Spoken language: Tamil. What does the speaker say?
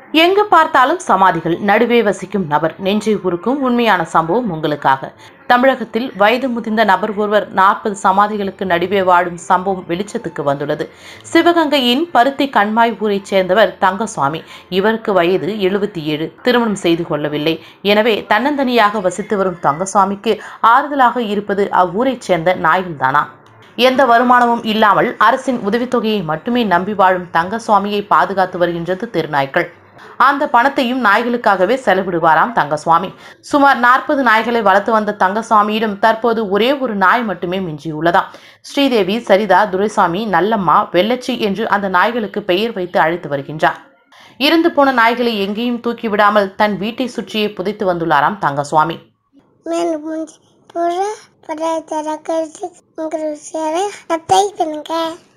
எங்கு பார்த்தாலும் சமாதிகள் நடுவே வசிக்கும் நபர் நெஞ்சை உருக்கும் உண்மையான சம்பவம் உங்களுக்காக தமிழகத்தில் வயது முதிர்ந்த நபர் ஒருவர் நாற்பது சமாதிகளுக்கு நடுவே வாழும் சம்பவம் வெளிச்சத்துக்கு வந்துள்ளது சிவகங்கையின் பருத்தி கண்மாய் ஊரைச் சேர்ந்தவர் தங்கசுவாமி இவருக்கு வயது எழுபத்தி ஏழு திருமணம் செய்து கொள்ளவில்லை எனவே தன்னந்தனியாக வசித்து வரும் தங்கசுவாமிக்கு ஆறுதலாக இருப்பது அவ்வூரைச் சேர்ந்த நாய்கள்தானா எந்த வருமானமும் இல்லாமல் அரசின் உதவித்தொகையை மட்டுமே நம்பி வாழும் தங்கசுவாமியை பாதுகாத்து வருகின்றது திருநாய்கள் அந்த பணத்தையும் நாய்களுக்காகவே செலவிடுவாராம் தங்கசுவாமி சுமார் நாற்பது நாய்களை வளர்த்து வந்த தங்கசுவாமியிடம் தற்போது ஒரே ஒரு நாய் மட்டுமே மிஞ்சியுள்ளதாம் ஸ்ரீதேவி சரிதா துரைசாமி நல்லம்மா வெள்ளச்சி என்று அந்த நாய்களுக்கு பெயர் வைத்து அழைத்து வருகின்றார் இறந்து போன நாய்களை எங்கேயும் தூக்கி விடாமல் தன் வீட்டை சுற்றியே புதைத்து வந்துள்ளாராம் தங்கசுவாமி மேல முடிஞ்சு பூரா பழைய தர கழிச்சு உங்களை சேர அத்தை பண்ணுங்க